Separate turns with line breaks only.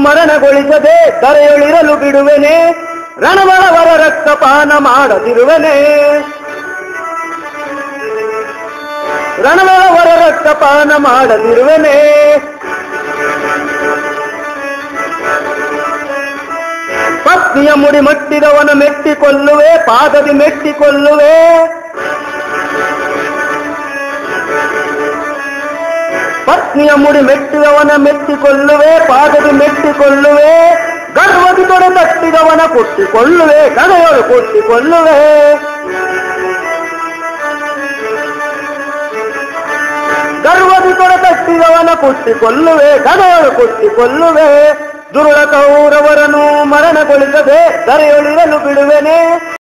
ಮರಣಗೊಳಿಸದೆ ದರೆಯೊಳಿರಲು ಬಿಡುವೆನೆ ರಣಬಳವರ ರಕ್ತಪಾನ ಮಾಡದಿರುವೆನೆ ರಣಬಳವರ ರಕ್ತಪಾನ ಮಾಡದಿರುವೆನೆ ಪತ್ನಿಯ ಮುಡಿ ಮಟ್ಟಿದವನ ಮೆಟ್ಟಿಕೊಳ್ಳುವೆ ಪಾದದಿ ಮೆಟ್ಟಿಕೊಳ್ಳುವೆ ಪತ್ನಿಯ ಮುಡಿ ಮೆಟ್ಟಿದವನ ಮೆಟ್ಟಿಕೊಳ್ಳುವೆ ಪಾದದಿ ಮೆಟ್ಟಿಕೊಳ್ಳುವೆ ಗರ್ವದಿ ತೊಡೆ ತಟ್ಟಿದವನ ಕೊಟ್ಟಿಕೊಳ್ಳುವೆ ಕಡೆಯೊಳು ಕೊಟ್ಟಿಕೊಳ್ಳುವೆ ಗರ್ವದಿ ತೊಡೆ ತಟ್ಟಿದವನ ಕೊಟ್ಟಿಕೊಳ್ಳುವೆ ಕಡೆಯೊಳು ಕೊಟ್ಟಿಕೊಳ್ಳುವೆ ದುರುಳ ಕೌರವರನು ಮರಣಗೊಳಿಸದೆ ದರೆಯೊಳಿರಲು ಬಿಡುವೆನೆ